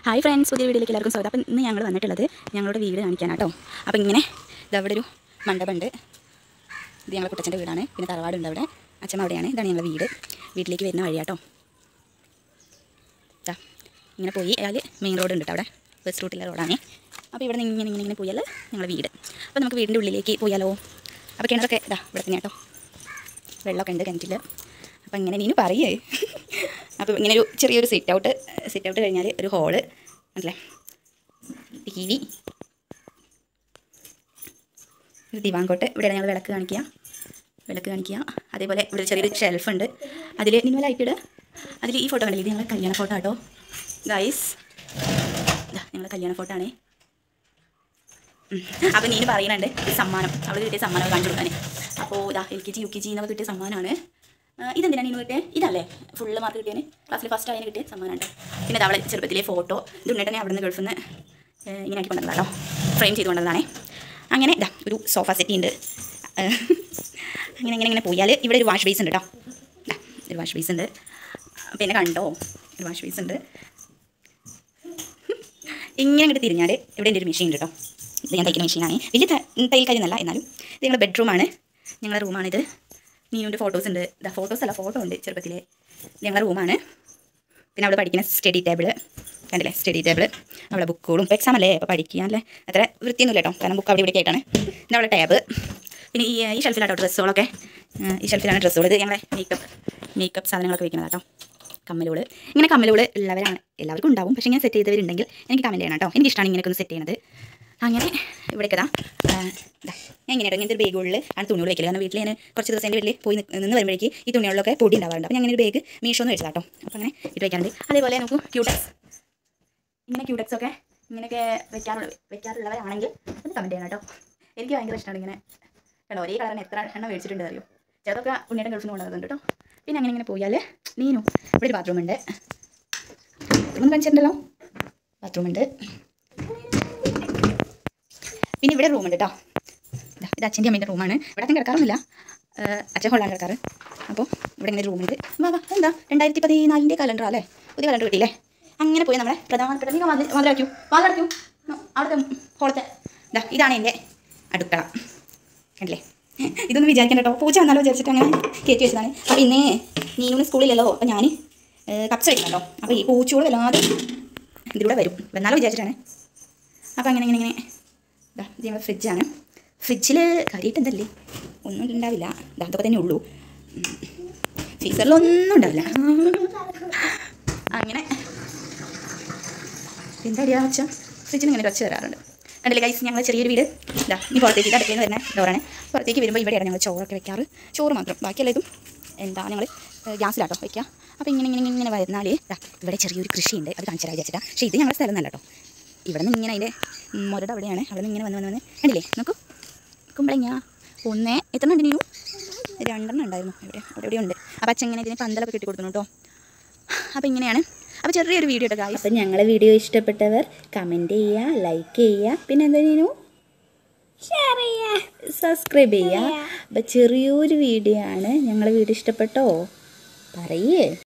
hi friends പുതിയ വീഡിയോയിലേക്ക് എല്ലാവർക്കും സ്വാഗതം അപ്പം ഇന്ന് ഞങ്ങൾ വന്നിട്ടുള്ളത് ഞങ്ങളുടെ വീട് കാണിക്കാനാട്ടോ അപ്പം ഇങ്ങനെ ഇതവിടെ ഒരു മണ്ഡപമുണ്ട് ഇത് ഞങ്ങളുടെ കുട്ടച്ഛൻ്റെ വീടാണ് പിന്നെ തറവാടുണ്ട് അവിടെ അച്ഛൻ അവിടെയാണ് ഇതാണ് ഞങ്ങളുടെ വീട് വീട്ടിലേക്ക് വരുന്ന വഴിയാട്ടോ ദാ, ഇങ്ങനെ പോയി അയാൾ മെയിൻ റോഡ് ഉണ്ട് കേട്ടോ അവിടെ ബസ് റൂട്ടിലെ റോഡാണ് അപ്പോൾ ഇവിടെ നിന്ന് ഇങ്ങനെ ഇങ്ങനെ ഇങ്ങനെ പോയാൽ ഞങ്ങളുടെ വീട് അപ്പോൾ നമുക്ക് വീടിൻ്റെ ഉള്ളിലേക്ക് പോയാലോ അപ്പോൾ കിണറൊക്കെ ഇതാ ഇവിടെ തന്നെ കേട്ടോ വെള്ളമൊക്കെ ഉണ്ട് കിണറ്റിൽ അപ്പോൾ ഇങ്ങനെ നീನು പറയേ അപ്പോൾ ഇങ്ങനെ ഒരു ചെറിയൊരു സിറ്റ് ഔട്ട് സിറ്റ് ഔട്ട് കഴിഞ്ഞാൽ ഒരു ഹോള് അല്ലേ ടി വി ഒരു ദിവാങ്കോട്ട് ഇവിടെ ഞങ്ങൾ വിളക്ക് കാണിക്കുക വിളക്ക് കാണിക്കുക അതേപോലെ ഇവിടെ ഒരു ചെറിയൊരു ഷെൽഫ് ഉണ്ട് അതിൽ നിങ്ങൾ ലൈറ്റ് ഇടുക അതിൽ ഈ ഫോട്ടോ കണ്ടില്ലേ ഇത് ഞങ്ങളുടെ കല്യാണ ഫോട്ടോ കേട്ടോ ഗൈസ് ഞങ്ങളുടെ കല്യാണ ഫോട്ടോ ആണേ അപ്പോൾ നീന് പറയുന്നുണ്ട് ഇത് സമ്മാനം അവൾ കിട്ടിയ സമ്മാനം കാണിച്ചു കൊടുക്കാൻ അപ്പോൾ ഇതാ L K G U K G എന്നൊക്കെ കിട്ടിയ സമ്മാനമാണ് ആ, ഇതെന്തിനാണ് നീನು കിട്ടിയത് ഇതല്ലേ ഫുള്ള് മാർക്ക് കിട്ടിയതിന് ക്ലാസ്സിൽ ഫസ്റ്റ് ആയതിന് കിട്ടിയ സമ്മാനമാണ് പിന്നെ ഇത് അവളെ ചെറുപ്പത്തിലെ ഫോട്ടോ ഇത് ഉണ്ണിട്ടനെ അവിടെ നിന്ന് ഗൾഫിൽ നിന്ന് ഇങ്ങനെ ആക്കി കൊണ്ടുവന്നതാണോ ഫ്രെയിം ചെയ്ത് കൊണ്ടുവന്നതാണേ അങ്ങനെ ഇതാ ഒരു സോഫ സെറ്റി ഉണ്ട് ആ, അങ്ങനെ ഇങ്ങനെ ഇങ്ങനെ പോയാൽ ഇവിടെ ഒരു വാഷ് ബേസ് ഉണ്ട് കേട്ടോ ദാ, ഒരു വാഷ് ബേസ് ഉണ്ട് പിന്നെ കണ്ടോ ഒരു വാഷ് ബേസ് ഉണ്ട് ഇങ്ങനെ അങ്ങോട്ട് തിരിഞ്ഞാൽ ഇവിടെ എൻ്റെ ഒരു മെഷീൻ ഉണ്ട് കേട്ടോ ഇത് ഞാൻ തയ്ക്കുന്ന മെഷീനാണ് വലിയ ത- തയ്യൽക്കാരിന്നല്ല എന്നാലും ഇത് ഞങ്ങളുടെ ബെഡ്റൂമാണ് ഞങ്ങളുടെ റൂമാണിത് നീനുൻ്റെ ഫോട്ടോസ് ഉണ്ട് ഇതാ ഫോട്ടോസ് അല്ല ഫോട്ടോ ഉണ്ട് ചെറുപ്പത്തിലെ ഇത് ഞങ്ങളുടെ റൂമാണ് പിന്നെ അവിടെ പഠിക്കുന്ന സ്റ്റഡി ടേബിൾ കണ്ടില്ലേ സ്റ്റഡി ടേബിൾ അവളെ ബുക്കുകളും ഇപ്പോൾ എക്സാം അല്ലേ അപ്പോൾ പഠിക്കാനല്ലേ അത്ര വൃത്തിയൊന്നുമില്ല കേട്ടോ കാരണം ബുക്ക് അവിടെ ഇവിടെ ആയിട്ടാണ് ഇത് അവളുടെ ടാബ് പിന്നെ ഈ ഈ ഷെൽഫിലാട്ടോ ഡ്രസ്സുകളൊക്കെ ആ, ഈ ഷെൽഫിലാണ് ഡ്രസ്സുകൾ ഇത് ഞങ്ങളുടെ മേക്കപ്പ് മേക്കപ്പ് സാധനങ്ങളൊക്കെ വയ്ക്കുന്നത് കേട്ടോ കമ്മലുകൾ ഇങ്ങനെ കമ്മലുകൾ ഉള്ളവരാണ് എല്ലാവർക്കും ഉണ്ടാവും പക്ഷേ ഞാൻ സെറ്റ് ചെയ്തവരുണ്ടെങ്കിൽ എനിക്ക് കമൻറ്റ് ചെയ്യണം കേട്ടോ എനിക്ക് ഇഷ്ടമാണ് ഇങ്ങനെയൊക്കെ ഒന്ന് സെറ്റ് ചെയ്യണത് അങ്ങനെ ഇവിടേക്ക് ഇതാ ആ, ദാ, ഞാൻ ഇങ്ങനെ ഇങ്ങനത്തെ ഒരു ബാഗുകളിൽ ആണ് തുണികൾ വയ്ക്കല് കാരണം വീട്ടിൽ ഞാൻ കുറച്ച് ദിവസം എൻ്റെ വീട്ടിൽ പോയി നിക്ക് നിന്ന് വരുമ്പോഴേക്ക് ഈ തുണികളിലൊക്കെ പൊടി ഉണ്ടാവാറുണ്ട് അപ്പോൾ ഞാൻ അങ്ങനെ ഒരു ബാഗ് മീഷോന്ന് വെച്ചതാ കേട്ടോ അപ്പോൾ അങ്ങനെ ഇട്ട് വയ്ക്കാറുണ്ട് അതേപോലെ നമുക്ക് ക്യൂടെക്സ് ഇങ്ങനെ ക്യൂടെക്സ് ഒക്കെ ഇങ്ങനെയൊക്കെ വെക്കാറുള്ള വെക്കാറുള്ളവരാണെങ്കിൽ ഒന്ന് കമൻറ്റ് ചെയ്യണം കേട്ടോ എനിക്ക് ഭയങ്കര ഇഷ്ടമാണ് ഇങ്ങനെ കേട്ടോ ഒരേ കളറിന് എത്ര എണ്ണം മേടിച്ചിട്ടുണ്ട് അറിയോ ചിലതൊക്കെ ഉണ്ണിയുടെ ഗൾഫിൽ നിന്ന് കൊണ്ടുവന്നുണ്ട് കേട്ടോ പിന്നെ അങ്ങനെ ഇങ്ങനെ പോയാൽ നീനു ഇവിടെ ഒരു ബാത്റൂം ഉണ്ട് ബാത്റൂം കാണിച്ചിട്ടുണ്ടല്ലോ ബാത്റൂം ഉണ്ട് പിന്നെ ഇവിടെ റൂമുണ്ട് കേട്ടോ ഇതാ, ഇത് അച്ഛൻ്റെ അമ്മേൻ്റെ റൂമാണ് ഇവിടെ അച്ഛൻ കിടക്കാറൊന്നുമില്ല ഏഹ് അച്ഛൻ ഹോളാണ് കിടക്കാറ് അപ്പോൾ ഇവിടെ ഇങ്ങനെ റൂമുണ്ട് വാ വാ എന്താ രണ്ടായിരത്തി പതിനാലിൻ്റെ കലണ്ടർ അല്ലേ പുതിയ കലണ്ടർ കിട്ടിയില്ലേ അങ്ങനെ പോയി നമ്മളെ പ്രധാനപ്പെട്ട നിങ്ങൾ മതി മതിലാക്കൂ വാതിലടയ്ക്കൂ അവിടുത്തെ ഹോളത്തെ ഇതാ ഇതാണ് എൻ്റെ അടുക്കള കണ്ടില്ലേ ഇതൊന്നും വിചാരിക്കണ്ട കേട്ടോ പൂച്ച വന്നാലോ വിചാരിച്ചിട്ട് അങ്ങനെ കയറ്റി വെച്ചതാണ് അപ്പോൾ ഇന്നേ നീനും സ്കൂളിലല്ലോ അപ്പോൾ ഞാൻ കപ്സ് കഴിക്കണല്ലോ അപ്പോൾ ഈ പൂച്ചയോട് വല്ലാതെ ഇതിലൂടെ വരും വന്നാലോ വിചാരിച്ചിട്ടാണ് അപ്പോൾ അങ്ങനെ ഇങ്ങനെ ഇങ്ങനെ ഇതാ ഇത് നമ്മുടെ ഫ്രിഡ്ജാണ് ഫ്രിഡ്ജിൽ കാര്യമായിട്ട് എന്തല്ലേ ഒന്നും ഉണ്ടാവില്ല ഇതാ അതൊക്കെ തന്നെ ഉള്ളൂ ഫീസറിലൊന്നും ഉണ്ടാവില്ല അങ്ങനെ എന്താ അറിയാ വെച്ചാൽ ഫ്രിഡ്ജിൽ ഇങ്ങനെ കുറച്ച് വരാറുണ്ട് കണ്ടില്ലേ കൈസ് ഞങ്ങൾ ചെറിയൊരു വീട് ഇതാ ഈ പുറത്തേക്ക് ഇത് അടുക്കളയിൽ നിന്ന് വരുന്ന ഡോറാണ് പുറത്തേക്ക് വരുമ്പോൾ ഇവിടെയാണ് ഞങ്ങൾ ചോറൊക്കെ വെക്കാറ് ചോറ് മാത്രം ബാക്കിയെല്ലാം ഇതും എന്താ ഞങ്ങൾ ഗ്യാസിലാട്ടോ വെക്കുക അപ്പോൾ ഇങ്ങനെ ഇങ്ങനെ ഇങ്ങനെ വരുന്നാൽ ദാ ഇവിടെ ചെറിയൊരു കൃഷിയുണ്ട് അത് കാണിച്ചു തരാം വിചാരിച്ചിട്ടാ പക്ഷേ ഇത് ഞങ്ങളുടെ സ്ഥലം നല്ല കേട്ടോ ഇവിടെ നിന്ന് ഇങ്ങനെ അതിൻ്റെ മുരട് അവിടെയാണ് അവിടെ നിന്ന് ഇങ്ങനെ വന്ന് വന്ന് വന്ന് കണ്ടില്ലേ നോക്കൂ കുമ്പളങ്ങ ഒന്ന് എത്ര ഉണ്ട് നീനു രണ്ടെണ്ണം ഉണ്ടായിരുന്നു ഇവിടെ അവിടെ ഇവിടെ ഉണ്ട് അപ്പം അച്ഛൻ ഇങ്ങനെ ഇതിന് പന്തലൊക്കെ കെട്ടി കൊടുക്കുന്നു കേട്ടോ അപ്പോൾ ഇങ്ങനെയാണ് അപ്പോൾ ചെറിയൊരു വീഡിയോ കേട്ടോ ഗായ്സ് അപ്പം ഞങ്ങളെ വീഡിയോ ഇഷ്ടപ്പെട്ടവർ കമൻറ്റ് ചെയ്യുക ലൈക്ക് ചെയ്യുക പിന്നെ എന്താ സബ്സ്ക്രൈബ് ചെയ്യുക അപ്പം ചെറിയൊരു വീഡിയോ ആണ് ഞങ്ങളെ വീഡിയോ ഇഷ്ടപ്പെട്ടോ പറയേ